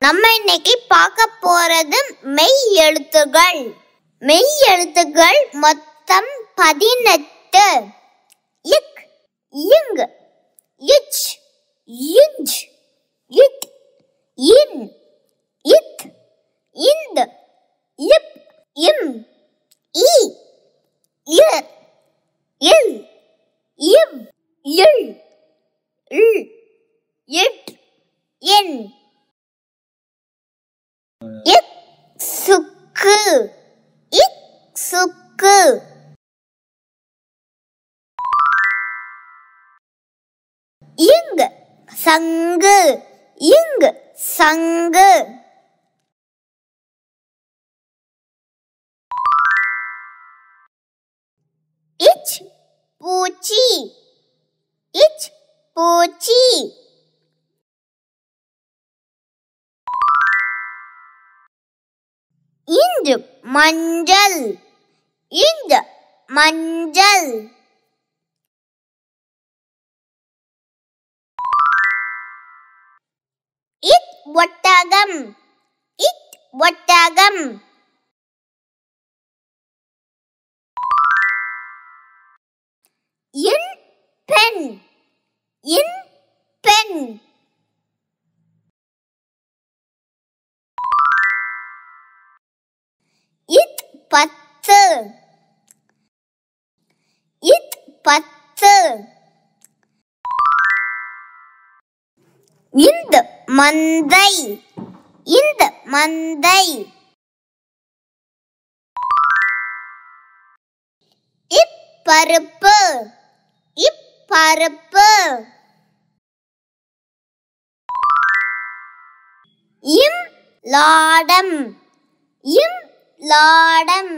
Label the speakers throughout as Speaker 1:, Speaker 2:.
Speaker 1: நம்ம இன்னைக்கு பார்க்க போறது மெய் எழுத்துகள் மெய் எழுத்துகள் மொத்தம் பதினெட்டு இக் இங் இச் இஞ்ச் இட் இன் இத் இந்த இப் இம் இ இர் இல் இவ் இல் இல் இட் என் இக் சுக்கு இக் சுக்கு இங் சங்கு இங் சங்கு இச் பூச்சி இச் பூச்சி இன்று மஞ்சள் இந்த மஞ்சள் இத் ஒட்டகம் இத் ஒட்டகம் இன் பெண் இன் பெண் இத் பத்து இத் பத்து இந்த மந்தை இந்த மந்தை இப்பருப்பு இப்பருப்பு இம் லாடம் இம் லாடம்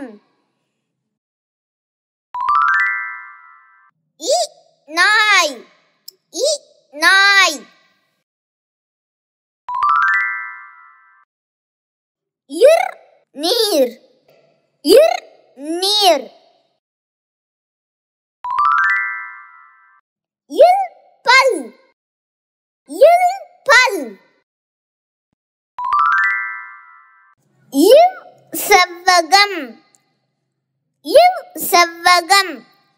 Speaker 1: இ நாய் இ நாய் இர் நீர் இர் நீர் இல் பல் இல் பல் இவ் செவ்வகம் இவ் செவ்வகம்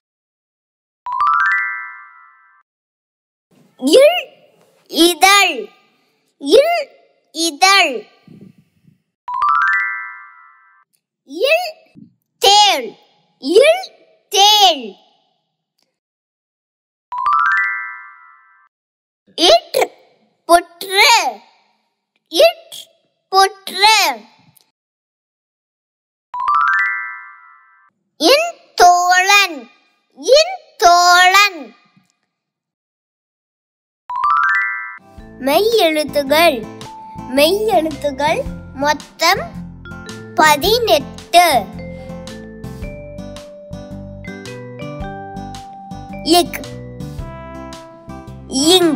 Speaker 1: இல் இதழ் இல் இதழ் இல் தேள் இல் தேள் இட் புற்று இட் புற்று இன் தோழன் இன் தோழன் மெய் எழுத்துகள் மெய் எழுத்துகள் மொத்தம் பதினெட்டு இக் இங்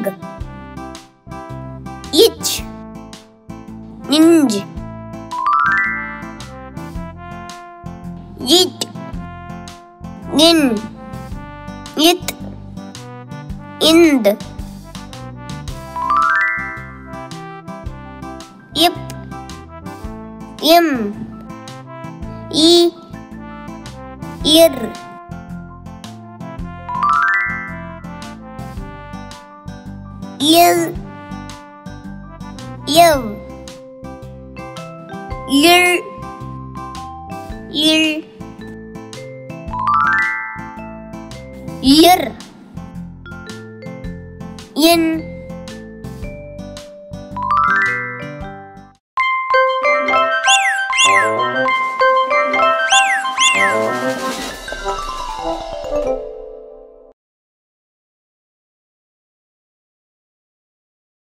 Speaker 1: இச் இஞ்ச் இட் இன் இத் இந்த் இப் இம் இ இர் இல் இவ் இல் இல் இர் இன்